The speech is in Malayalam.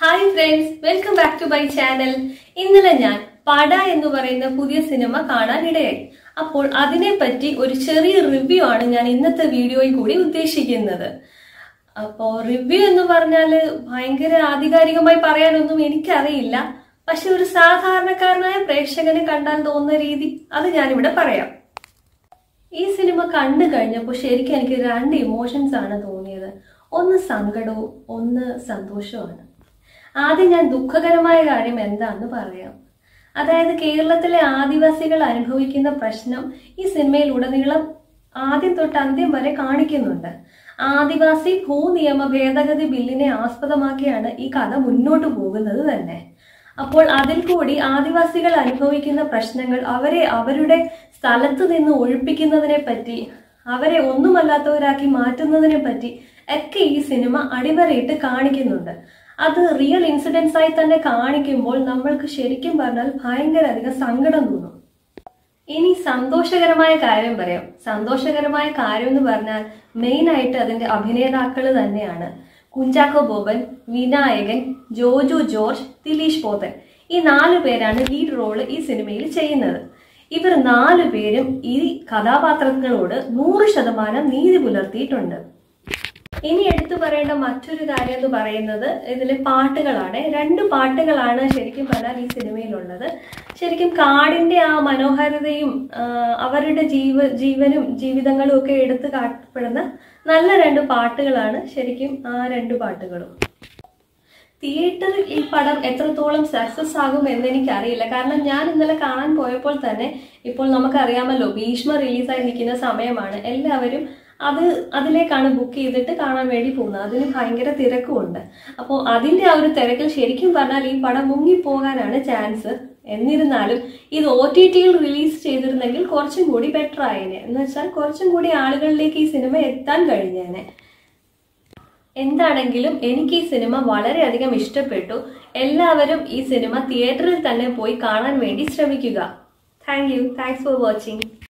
hi friends welcome back to my channel ഇന്നലെ ഞാൻ പട എന്ന് പറയുന്ന പുതിയ സിനിമ കാണാൻ ഇടയായി അപ്പോൾ അതിനെപ്പറ്റി ഒരു ചെറിയ റിവ്യൂ ആണ് ഞാൻ ഇന്നത്തെ വീഡിയോയിൽ കൂടി ഉദ്ദേശിക്കുന്നത് അപ്പോൾ റിവ്യൂ എന്ന് പറഞ്ഞാല് ഭയങ്കര ആധികാരികമായി പറയാനൊന്നും എനിക്കറിയില്ല പക്ഷെ ഒരു സാധാരണക്കാരനായ പ്രേക്ഷകന് കണ്ടാൽ തോന്നുന്ന രീതി അത് ഞാനിവിടെ പറയാം ഈ സിനിമ കണ്ടു കഴിഞ്ഞപ്പോൾ ശരിക്കും എനിക്ക് രണ്ട് ഇമോഷൻസ് ആണ് തോന്നിയത് ഒന്ന് സങ്കടവും ഒന്ന് സന്തോഷവുമാണ് ആദ്യം ഞാൻ ദുഃഖകരമായ കാര്യം എന്താണെന്ന് പറയാം അതായത് കേരളത്തിലെ ആദിവാസികൾ അനുഭവിക്കുന്ന പ്രശ്നം ഈ സിനിമയിലുടനീളം ആദ്യം തൊട്ട് അന്ത്യം വരെ കാണിക്കുന്നുണ്ട് ആദിവാസി ഭൂനിയമ ഭേദഗതി ബില്ലിനെ ആസ്പദമാക്കിയാണ് ഈ കഥ മുന്നോട്ട് പോകുന്നത് തന്നെ അപ്പോൾ അതിൽ കൂടി ആദിവാസികൾ അനുഭവിക്കുന്ന പ്രശ്നങ്ങൾ അവരെ അവരുടെ സ്ഥലത്ത് നിന്ന് ഒഴിപ്പിക്കുന്നതിനെ പറ്റി അവരെ ഒന്നുമല്ലാത്തവരാക്കി മാറ്റുന്നതിനെ പറ്റി ഒക്കെ ഈ സിനിമ അടിവരയിട്ട് കാണിക്കുന്നുണ്ട് അത് റിയൽ ഇൻസിഡൻസ് ആയി തന്നെ കാണിക്കുമ്പോൾ നമ്മൾക്ക് ശരിക്കും പറഞ്ഞാൽ ഭയങ്കര അധികം സങ്കടം തോന്നും ഇനി സന്തോഷകരമായ കാര്യം പറയാം സന്തോഷകരമായ കാര്യം എന്ന് പറഞ്ഞാൽ മെയിൻ ആയിട്ട് അതിന്റെ അഭിനേതാക്കൾ തന്നെയാണ് കുഞ്ചാക്കോ ബോബൻ വിനായകൻ ജോജു ജോർജ് ദിലീഷ് പോത്തൻ ഈ നാല് പേരാണ് ലീഡ് റോള് ഈ സിനിമയിൽ ചെയ്യുന്നത് ഇവർ നാല് പേരും ഈ കഥാപാത്രങ്ങളോട് നൂറ് ശതമാനം നീതി പുലർത്തിയിട്ടുണ്ട് ഇനി എടുത്തു പറയേണ്ട മറ്റൊരു കാര്യം എന്ന് പറയുന്നത് ഇതിലെ പാട്ടുകളാണ് രണ്ട് പാട്ടുകളാണ് ശരിക്കും പറഞ്ഞാൽ ഈ സിനിമയിലുള്ളത് ശരിക്കും കാടിന്റെ ആ മനോഹാരിതയും ആ, അവരുടെ ജീവ ജീവനും ജീവിതങ്ങളും ഒക്കെ എടുത്തു കാട്ടപ്പെടുന്ന നല്ല രണ്ട് പാട്ടുകളാണ് ശരിക്കും ആ രണ്ട് പാട്ടുകളും തിയേറ്ററിൽ ഈ പടം എത്രത്തോളം സക്സസ് ആകും എന്ന് എനിക്കറിയില്ല കാരണം ഞാൻ ഇന്നലെ കാണാൻ പോയപ്പോൾ തന്നെ ഇപ്പോൾ നമുക്കറിയാമല്ലോ ഭീഷ്മ റിലീസായി നിൽക്കുന്ന സമയമാണ് എല്ലാവരും അത് അതിലേക്കാണ് ബുക്ക് ചെയ്തിട്ട് കാണാൻ വേണ്ടി പോകുന്നത് അതിന് ഭയങ്കര തിരക്കുമുണ്ട് അപ്പോൾ അതിന്റെ ആ ഒരു തിരക്കിൽ ശരിക്കും പറഞ്ഞാൽ ഈ പടം മുങ്ങിപ്പോകാനാണ് ചാൻസ് എന്നിരുന്നാലും ഇത് ഒ ടി ടിയിൽ റിലീസ് ചെയ്തിരുന്നെങ്കിൽ കുറച്ചും കൂടി ബെറ്റർ ആയേനെ എന്ന് വെച്ചാൽ കുറച്ചും കൂടി ആളുകളിലേക്ക് ഈ സിനിമ എത്താൻ കഴിഞ്ഞേനെ എന്താണെങ്കിലും എനിക്ക് ഈ സിനിമ വളരെയധികം ഇഷ്ടപ്പെട്ടു എല്ലാവരും ഈ സിനിമ തിയേറ്ററിൽ തന്നെ പോയി കാണാൻ വേണ്ടി ശ്രമിക്കുക thank you thanks for watching